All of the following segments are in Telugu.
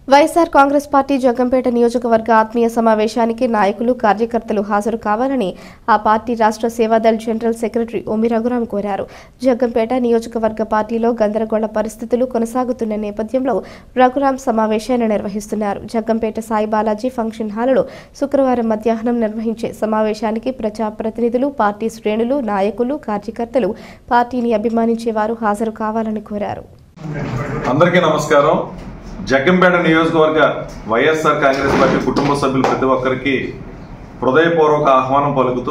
వైఎస్ఆర్ కాంగ్రెస్ పార్టీ జగ్గంపేట నియోజకవర్గ ఆత్మీయ సమావేశానికి నాయకులు కార్యకర్తలు హాజరు కావాలని ఆ పార్టీ రాష్ట్ర సేవాదళ్ జనరల్ సెక్రటరీ ఓమి రఘురాం కోరారు జగ్గంపేట నియోజకవర్గ పార్టీలో గందరగోళ పరిస్థితులు కొనసాగుతున్న నేపథ్యంలో రఘురాం సమావేశాన్ని నిర్వహిస్తున్నారు జగ్గంపేట సాయి బాలాజీ ఫంక్షన్ హాలులో శుక్రవారం మధ్యాహ్నం నిర్వహించే సమావేశానికి ప్రజాప్రతినిధులు పార్టీ శ్రేణులు నాయకులు కార్యకర్తలు పార్టీని అభిమానించే వారు హాజరు కావాలని కోరారు అందరికీ నమస్కారం జగ్గంపేట నియోజకవర్గ వైఎస్ఆర్ కాంగ్రెస్ పార్టీ కుటుంబ సభ్యులు ప్రతి ఒక్కరికి హృదయపూర్వక ఆహ్వానం పలుకుతూ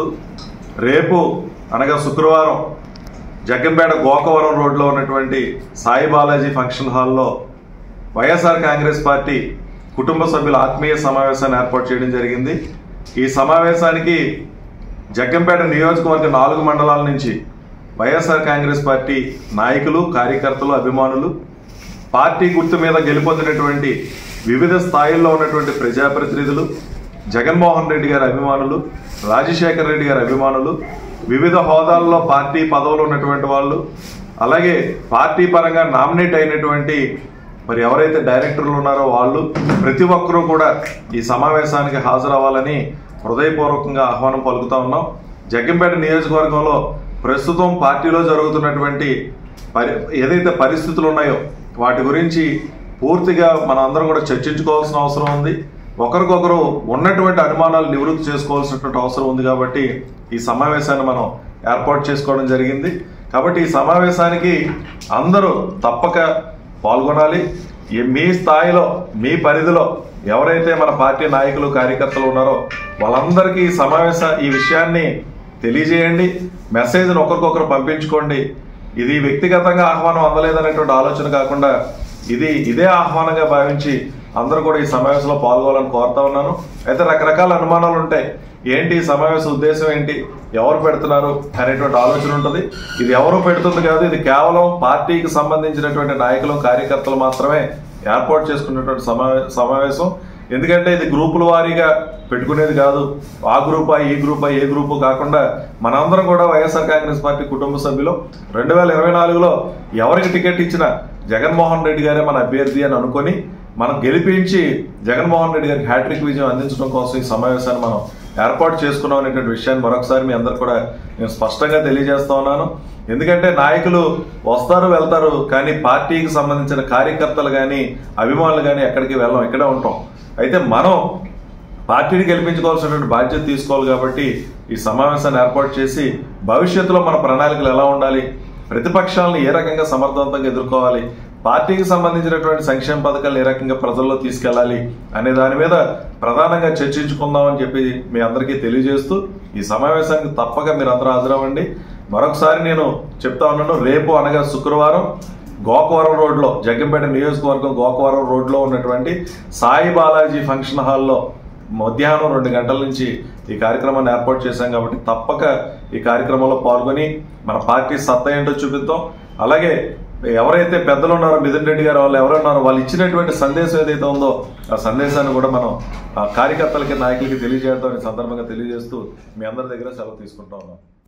రేపు అనగా శుక్రవారం జగ్గంపేట గోకవరం రోడ్లో ఉన్నటువంటి సాయి బాలాజీ ఫంక్షన్ హాల్లో వైఎస్ఆర్ కాంగ్రెస్ పార్టీ కుటుంబ సభ్యుల ఆత్మీయ సమావేశాన్ని ఏర్పాటు చేయడం జరిగింది ఈ సమావేశానికి జగ్గంపేట నియోజకవర్గ నాలుగు మండలాల నుంచి వైఎస్ఆర్ కాంగ్రెస్ పార్టీ నాయకులు కార్యకర్తలు అభిమానులు పార్టీ గుర్తు మీద గెలుపొందినటువంటి వివిధ స్థాయిల్లో ఉన్నటువంటి ప్రజాప్రతినిధులు జగన్మోహన్ రెడ్డి గారి అభిమానులు రాజశేఖర్ రెడ్డి గారి అభిమానులు వివిధ హోదాల్లో పార్టీ పదవులు ఉన్నటువంటి వాళ్ళు అలాగే పార్టీ పరంగా నామినేట్ అయినటువంటి మరి ఎవరైతే డైరెక్టర్లు ఉన్నారో వాళ్ళు ప్రతి ఒక్కరూ కూడా ఈ సమావేశానికి హాజరవ్వాలని హృదయపూర్వకంగా ఆహ్వానం పలుకుతా ఉన్నాం జగ్గంపేట నియోజకవర్గంలో ప్రస్తుతం పార్టీలో జరుగుతున్నటువంటి పరి ఏదైతే పరిస్థితులు ఉన్నాయో వాటి గురించి పూర్తిగా మన అందరం కూడా చర్చించుకోవాల్సిన అవసరం ఉంది ఒకరికొకరు ఉన్నటువంటి అనుమానాలు నివృత్తి చేసుకోవాల్సినటువంటి అవసరం ఉంది కాబట్టి ఈ సమావేశాన్ని మనం ఏర్పాటు చేసుకోవడం జరిగింది కాబట్టి ఈ సమావేశానికి అందరూ తప్పక పాల్గొనాలి ఈ- మీ స్థాయిలో మీ పరిధిలో ఎవరైతే మన పార్టీ నాయకులు కార్యకర్తలు ఉన్నారో వాళ్ళందరికీ ఈ సమావేశ ఈ విషయాన్ని తెలియజేయండి మెసేజ్ని ఒకరికొకరు పంపించుకోండి ఇది వ్యక్తిగతంగా ఆహ్వానం అందలేదనేటువంటి ఆలోచన కాకుండా ఇది ఇదే ఆహ్వానంగా భావించి అందరూ కూడా ఈ సమావేశంలో పాల్గొనాలని కోరుతా ఉన్నాను అయితే రకరకాల అనుమానాలు ఉంటాయి ఏంటి ఈ సమావేశ ఉద్దేశం ఏంటి ఎవరు పెడుతున్నారు అనేటువంటి ఆలోచన ఉంటుంది ఇది ఎవరు పెడుతుంది కాదు ఇది కేవలం పార్టీకి సంబంధించినటువంటి నాయకులు కార్యకర్తలు మాత్రమే ఏర్పాటు చేసుకున్నటువంటి సమావే సమావేశం ఎందుకంటే ఇది గ్రూపుల వారీగా పెట్టుకునేది కాదు ఆ గ్రూపా ఈ గ్రూపా ఏ గ్రూపు కాకుండా మనందరం కూడా వైఎస్ఆర్ కాంగ్రెస్ పార్టీ కుటుంబ సభ్యులు రెండు వేల ఇరవై నాలుగులో ఎవరికి టికెట్ ఇచ్చినా జగన్మోహన్ రెడ్డి గారే మన అభ్యర్థి అని అనుకొని మనం గెలిపించి జగన్మోహన్ రెడ్డి గారికి హ్యాట్రిక్ విజయం అందించడం కోసం ఈ సమావేశాన్ని మనం ఏర్పాటు చేసుకున్నాం అనేటువంటి విషయాన్ని మరొకసారి మీ అందరు కూడా నేను స్పష్టంగా తెలియజేస్తా ఉన్నాను ఎందుకంటే నాయకులు వస్తారు వెళ్తారు కానీ పార్టీకి సంబంధించిన కార్యకర్తలు కానీ అభిమానులు కానీ ఎక్కడికి వెళ్ళం ఇక్కడే ఉంటాం అయితే మనం పార్టీని గెలిపించుకోవాల్సినటువంటి బాధ్యత తీసుకోవాలి కాబట్టి ఈ సమావేశాన్ని ఏర్పాటు చేసి భవిష్యత్తులో మన ప్రణాళికలు ఎలా ఉండాలి ప్రతిపక్షాలను ఏ రకంగా సమర్థవంతంగా ఎదుర్కోవాలి పార్టీకి సంబంధించినటువంటి సంక్షేమ పథకాలు ఏ రకంగా ప్రజల్లో తీసుకెళ్లాలి అనే దాని మీద ప్రధానంగా చర్చించుకుందామని చెప్పి మీ అందరికీ తెలియజేస్తూ ఈ సమావేశానికి తప్పక మీరు అందరూ హాజరవ్వండి మరొకసారి నేను చెప్తా ఉన్నాను రేపు అనగా శుక్రవారం గోకవరం రోడ్లో జగ్గంపేట నియోజకవర్గం గోకవరం రోడ్లో ఉన్నటువంటి సాయి బాలాజీ ఫంక్షన్ హాల్లో మధ్యాహ్నం రెండు గంటల నుంచి ఈ కార్యక్రమాన్ని ఏర్పాటు చేశాం కాబట్టి తప్పక ఈ కార్యక్రమంలో పాల్గొని మన పార్టీ సత్తా ఏంటో చూపిద్దాం అలాగే ఎవరైతే పెద్దలు ఉన్నారో మిథున్ రెడ్డి గారు వాళ్ళు ఎవరున్నారో వాళ్ళు ఇచ్చినటువంటి సందేశం ఏదైతే ఉందో ఆ సందేశాన్ని కూడా మనం ఆ కార్యకర్తలకి నాయకులకి తెలియజేద్దాం ఈ సందర్భంగా తెలియజేస్తూ మీ అందరి దగ్గర సెలవు తీసుకుంటా ఉన్నాం